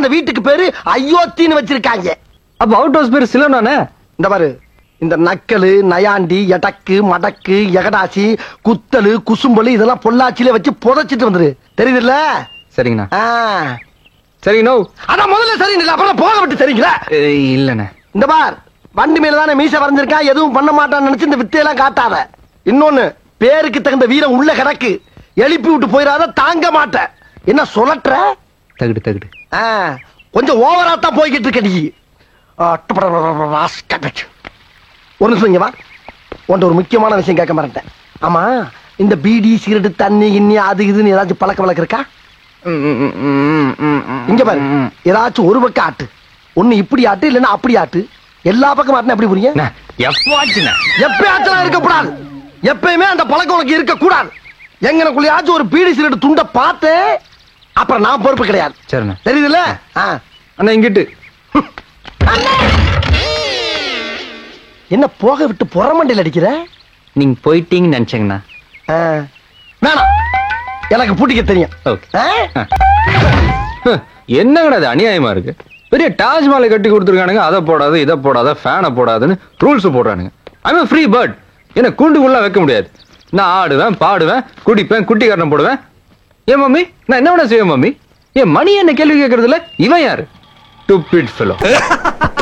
அந்த வீட்டுக்கு பேரு அயோத்தின்னு வச்சிருக்காங்க அப்ப அவுட் ஹவுஸ் பேர் சிலோனானே இந்த பாரு இந்த நக்கலு நயாண்டி எடக்கு மடக்கு எகடாசி குத்தலு குசும்பலு இதெல்லாம் பொள்ளாச்சியில வச்சு புதைச்சிட்டு வந்துரு தெரியுதுல்ல சரிங்கண்ணா ஆ. சரிங்க நோ அதான் முதல்ல சரிங்களா அப்புறம் போக விட்டு சரிங்களா இல்லண்ணே இந்த பார் வண்டி மேல தானே மீச வரைஞ்சிருக்கான் எதுவும் பண்ண மாட்டான்னு நினைச்சு இந்த வித்தையெல்லாம் காட்டாத இன்னொன்னு பேருக்கு தகுந்த வீரம் உள்ள கிடக்கு எழுப்பி விட்டு போயிடாத தாங்க மாட்டேன் என்ன சொல்லட்டுற தகுடு தகுடு ஆ, கொஞ்சம் ஓவரா தான் போய்கிட்டு இருக்க நீ ஆ, டபடபடபட ராஸ்கட். ஒரு நிமிஷம் இங்க வா உன்ட்ட ஒரு முக்கியமான விஷயம் கேட்க மாட்டேன் ஆமா இந்த பீடி சிகரெட் தண்ணி கிண்ணி அது இதுன்னு ஏதாச்சும் பழக்க வழக்கம் இருக்கா இங்க பாரு ஏதாச்சும் ஒரு பக்கம் ஆட்டு ஒண்ணு இப்படி ஆட்டு இல்லைன்னா அப்படி ஆட்டு எல்லா பக்கம் ஆட்டுனா எப்படி புரியுங்க எப்பாச்சுண்ணே எப்பயாச்சும் இருக்கக்கூடாது எப்பயுமே அந்த பழக்கம் உனக்கு இருக்கக்கூடாது எங்கனக்குள்ளயாச்சும் ஒரு பீடி சிகரெட் துண்டை பார்த்து அப்புறம் நான் பொறுப்பு கிடையாது சரிண்ணே தெரியுதுல்ல ஆ. அண்ணா இங்கிட்டு என்ன போக விட்டு புறமண்டையில் அடிக்கிற நீங்க போயிட்டீங்கன்னு நினைச்சேங்கண்ணா ஆ. வேணாம் எனக்கு பூட்டிக்க தெரியும் ஓகே ஆ? என்னங்கடா அது அநியாயமா இருக்கு பெரிய தாஜ்மஹாலை கட்டி கொடுத்துருக்கானுங்க அதை போடாத இதை போடாத ஃபேனை போடாதுன்னு ரூல்ஸ் போடுறானுங்க ஐம் ஃப்ரீ பேர்ட் என்ன கூண்டுக்குள்ள வைக்க முடியாது நான் ஆடுவேன் பாடுவேன் குடிப்பேன் குட்டி கரணம் போடுவேன் ஏன் மம்மி நான் என்ன வேணா செய்வேன் மம்மி என் மணி என்ன கேள்வி கேட்கறதுல இவன் யாரு டுப்பிட் ஃபெலோ